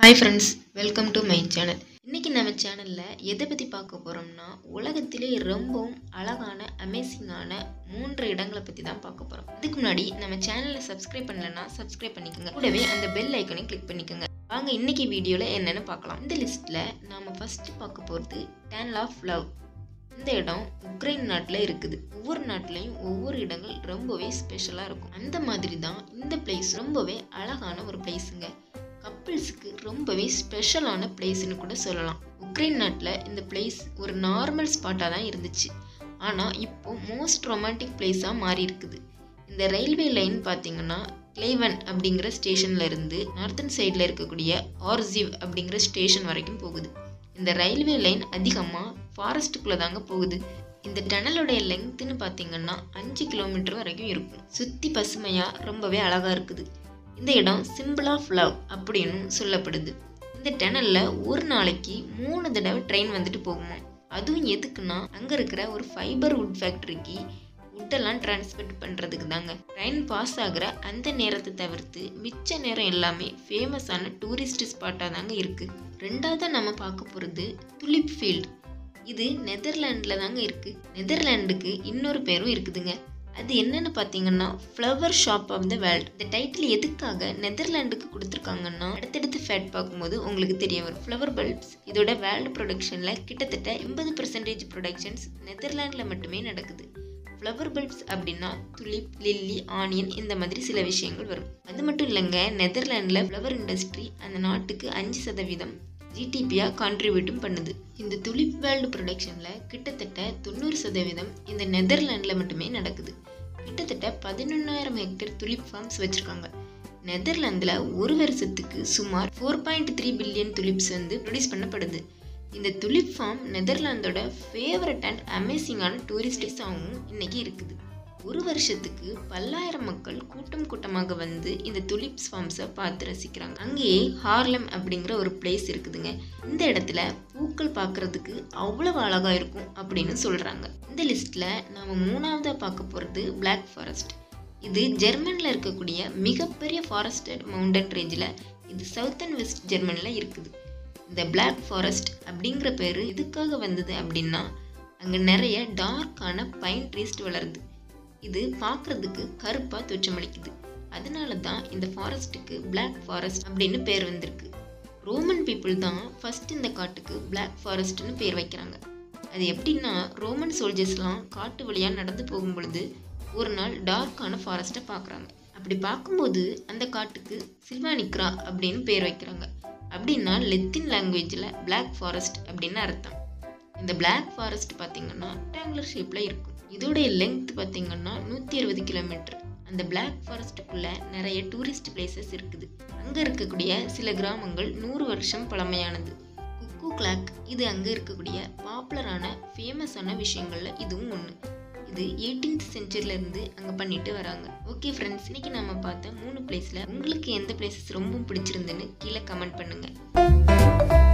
hi friends welcome to my channel இன்றைக்கி நம்ம சேனலில் எதை பற்றி பார்க்க போகிறோம்னா உலகத்திலே ரொம்பவும் அழகான அமேசிங்கான மூன்று இடங்களை பற்றி தான் பார்க்க போகிறோம் இதுக்கு முன்னாடி நம்ம சேனலை சப்ஸ்கிரைப் பண்ணலன்னா சப்ஸ்கிரைப் பண்ணிக்கோங்க கூடவே அந்த பெல் ஐக்கனையும் கிளிக் பண்ணிக்கோங்க வாங்க இன்னைக்கு வீடியோவில் என்னென்னு பார்க்கலாம் இந்த லிஸ்ட்டில் நாம் ஃபஸ்ட்டு பார்க்க போகிறது டேன் ஆஃப் லவ் இந்த இடம் உக்ரைன் நாட்டில் இருக்குது ஒவ்வொரு நாட்டிலையும் ஒவ்வொரு இடங்கள் ரொம்பவே ஸ்பெஷலாக இருக்கும் அந்த மாதிரி தான் இந்த பிளேஸ் ரொம்பவே அழகான ஒரு பிளேஸுங்க கப்பிள்ஸுக்கு ரொம்பவே ஸ்பெஷலான பிளேஸ்னு கூட சொல்லலாம் உக்ரைன் நாட்டில் இந்த பிளேஸ் ஒரு நார்மல் ஸ்பாட்டாக தான் இருந்துச்சு ஆனால் இப்போ மோஸ்ட் ரொமான்டிக் பிளேஸாக மாறி இருக்குது இந்த ரயில்வே லைன் பார்த்தீங்கன்னா கிளேவன் அப்படிங்கிற ஸ்டேஷன்ல இருந்து நார்த்தன் சைடில் இருக்கக்கூடிய ஆர்ஜிவ் அப்படிங்கிற ஸ்டேஷன் வரைக்கும் போகுது இந்த ரயில்வே லைன் அதிகமாக ஃபாரஸ்ட்டுக்குள்ளே தாங்க போகுது இந்த டனலுடைய லெங்க்த்துன்னு பார்த்தீங்கன்னா அஞ்சு கிலோமீட்டர் வரைக்கும் இருக்கும் சுற்றி பசுமையாக ரொம்பவே அழகாக இருக்குது இந்த இடம் சிம்பிள் ஆஃப் லவ் அப்படின்னு சொல்லப்படுது இந்த டனலில் ஒரு நாளைக்கு மூணு தடவை ட்ரெயின் வந்துட்டு போகுமா அதுவும் எதுக்குன்னா அங்கே இருக்கிற ஒரு ஃபைபர் வுட் ஃபேக்ட்ரிக்கு வுட்டெல்லாம் டிரான்ஸ்போர்ட் பண்ணுறதுக்கு தாங்க ட்ரெயின் பாஸ் ஆகிற அந்த நேரத்தை தவிர்த்து மிச்ச நேரம் எல்லாமே ஃபேமஸான டூரிஸ்ட் ஸ்பாட்டாக தாங்க இருக்குது ரெண்டாவது நம்ம பார்க்க போகிறது துலிப் ஃபீல்ட் இது நெதர்லாண்டில் தாங்க இருக்குது நெதர்லாண்டுக்கு இன்னொரு பேரும் இருக்குதுங்க அது என்னன்னு பார்த்தீங்கன்னா flower shop of the world இந்த டைட்டில் எதுக்காக நெதர்லாண்டுக்கு கொடுத்துருக்காங்கன்னா அடுத்தடுத்து ஃபேட் பார்க்கும்போது உங்களுக்கு தெரிய வரும் ஃப்ளவர் பல்ப்ஸ் இதோட வேர்ல்டு ப்ரொடக்ஷனில் கிட்டத்தட்ட எண்பது பர்சன்டேஜ் ப்ரொடக்ஷன்ஸ் நெதர்லாண்டில் மட்டுமே நடக்குது ஃப்ளவர் பல்ப்ஸ் அப்படின்னா துலிப் லில்லி ஆனியன் இந்த மாதிரி சில விஷயங்கள் வரும் அது மட்டும் இல்லைங்க நெதர்லாண்டில் ஃப்ளவர் இண்டஸ்ட்ரி அந்த நாட்டுக்கு அஞ்சு சதவீதம் ஜிடிபியாக கான்ட்ரிபியூட்டும் பண்ணுது இந்த துலிப் வேர்ல்டு ப்ரொடக்ஷனில் கிட்டத்தட்ட தொண்ணூறு சதவீதம் இந்த நெதர்லாண்டில் மட்டுமே நடக்குது கிட்டத்தட்ட பதினொன்றாயிரம் ஹெக்டேர் துலிப் ஃபார்ம்ஸ் வச்சுருக்காங்க நெதர்லாந்தில் ஒரு வருஷத்துக்கு சுமார் four point three billion tulips வந்து ப்ரொடியூஸ் பண்ணப்படுது இந்த துலிப் ஃபார்ம் நெதர்லாந்தோட ஃபேவரட் அண்ட் அமேசிங்கான டூரிஸ்டிஸாகவும் இன்னைக்கு இருக்குது ஒரு வருஷத்துக்கு பல்லாயிரம் மக்கள் கூட்டம் கூட்டமாக வந்து இந்த துலிப்ஸ் ஃபார்ம்ஸை பார்த்து ரசிக்கிறாங்க அங்கேயே ஹார்லம் அப்படிங்கிற ஒரு பிளேஸ் இருக்குதுங்க இந்த இடத்துல பூக்கள் பார்க்கறதுக்கு அவ்வளவு அழகாக இருக்கும் அப்படின்னு சொல்கிறாங்க இந்த லிஸ்ட்டில் நாம் மூணாவதாக பார்க்க போகிறது பிளாக் ஃபாரஸ்ட் இது ஜெர்மனில் இருக்கக்கூடிய மிகப்பெரிய ஃபாரஸ்டட் மவுண்டன் ரேஞ்சில் இது சவுத் அண்ட் வெஸ்ட் ஜெர்மனியில் இருக்குது இந்த பிளாக் ஃபாரஸ்ட் அப்படிங்கிற பேர் எதுக்காக வந்தது அப்படின்னா அங்கே நிறைய டார்க்கான பைன் ட்ரீஸ்ட் வளருது இது பார்க்குறதுக்கு கருப்பாக தோற்றமளிக்குது அதனால தான் இந்த ஃபாரஸ்ட்டுக்கு பிளாக் ஃபாரஸ்ட் அப்படின்னு பேர் வந்திருக்கு ரோமன் பீப்புள் தான் ஃபர்ஸ்ட் இந்த காட்டுக்கு பிளாக் ஃபாரஸ்ட்னு பேர் வைக்கிறாங்க அது எப்படின்னா ரோமன் சோல்ஜர்ஸ்லாம் காட்டு வழியாக நடந்து போகும் பொழுது ஒரு நாள் டார்க்கான ஃபாரஸ்ட்டை பார்க்குறாங்க அப்படி பார்க்கும்போது அந்த காட்டுக்கு சில்வானிக்ரா அப்படின்னு பேர் வைக்கிறாங்க அப்படின்னா லெத்தின் லாங்குவேஜில் பிளாக் ஃபாரஸ்ட் அப்படின்னு அர்த்தம் இந்த பிளாக் ஃபாரஸ்ட் பார்த்தீங்கன்னா ரெக்டாங்குலர் ஷேப்பில் இருக்கும் இதோடைய லெங்த் பார்த்தீங்கன்னா நூற்றி அறுபது கிலோமீட்டர் அந்த பிளாக் ஃபாரஸ்ட்டுக்குள்ளே நிறைய டூரிஸ்ட் பிளேசஸ் இருக்குது அங்கே இருக்கக்கூடிய சில கிராமங்கள் நூறு வருஷம் பழமையானது குக்கு கிளாக் இது அங்கே இருக்கக்கூடிய பாப்புலரான ஃபேமஸான விஷயங்களில் இதுவும் ஒன்று இது எயிட்டீன்த் செஞ்சுரியிலேருந்து அங்கே பண்ணிட்டு வராங்க ஓகே ஃப்ரெண்ட்ஸ் இன்னைக்கு நம்ம பார்த்த மூணு பிளேஸில் உங்களுக்கு எந்த பிளேசஸ் ரொம்ப பிடிச்சிருந்துன்னு கீழே கமெண்ட் பண்ணுங்கள்